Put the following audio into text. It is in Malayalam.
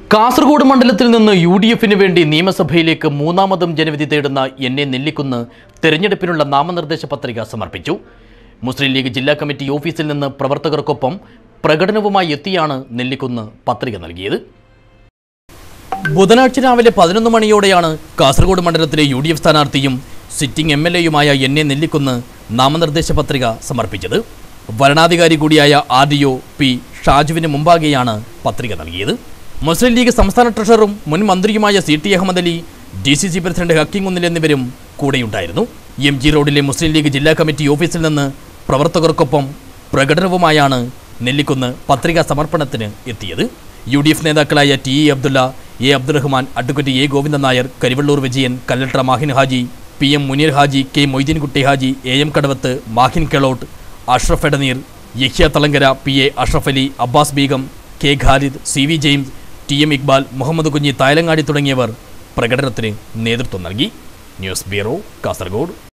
കാസർഗോഡ് മണ്ഡലത്തിൽ നിന്ന് യു ഡി എഫിന് വേണ്ടി നിയമസഭയിലേക്ക് മൂന്നാമതും ജനവിധി തേടുന്ന എൻ എ നെല്ലിക്കുന്ന് തെരഞ്ഞെടുപ്പിനുള്ള നാമനിർദ്ദേശ പത്രിക സമർപ്പിച്ചു മുസ്ലിം ലീഗ് ജില്ലാ കമ്മിറ്റി ഓഫീസിൽ നിന്ന് പ്രവർത്തകർക്കൊപ്പം പ്രകടനവുമായി എത്തിയാണ് നെല്ലിക്കുന്ന് പത്രിക നൽകിയത് ബുധനാഴ്ച രാവിലെ പതിനൊന്ന് മണിയോടെയാണ് കാസർഗോഡ് മണ്ഡലത്തിലെ യു ഡി എഫ് സ്ഥാനാർത്ഥിയും സിറ്റിംഗ് എം എൽ എയുമായ എൻ എ നെല്ലിക്കുന്ന് നാമനിർദ്ദേശ പത്രിക സമർപ്പിച്ചത് വരണാധികാരി കൂടിയായ ആർ ഡി ഒ പി ഷാജുവിന് മുമ്പാകെയാണ് പത്രിക നൽകിയത് മുസ്ലിം ലീഗ് സംസ്ഥാന ട്രഷററും മുൻ മന്ത്രിയുമായ C T Ahammed Ali D C C president Hakkim എന്നിവരും കൂടെയുണ്ടായിരുന്നു എം ജി റോഡിലെ മുസ്ലിം ലീഗ് ജില്ലാ കമ്മിറ്റി ഓഫീസിൽ നിന്ന് പ്രവർത്തകർക്കൊപ്പം പ്രകടനവുമായാണ് നെല്ലിക്കുന്ന് പത്രികാ സമർപ്പണത്തിന് എത്തിയത് യു ഡി എഫ് നേതാക്കളായ T E Abdulla A Abdurahman advocate A Govindan Nair Karivellur Vijayan Kalladra Mahin Haji P M Muneer Haji K Moideenkutty Haji A M Kadavath Mahin Kelott Ashraf Edaneer Yahya Thalangara P A Ashraf Ali Abbas Beegum K Khalid C V James T M Iqbal Muhammad Kunhi Thayalangadi തുടങ്ങിയവർ പ്രകടനത്തിന് നേതൃത്വം നൽകി ന്യൂസ് ബ്യൂറോ കാസർഗോഡ്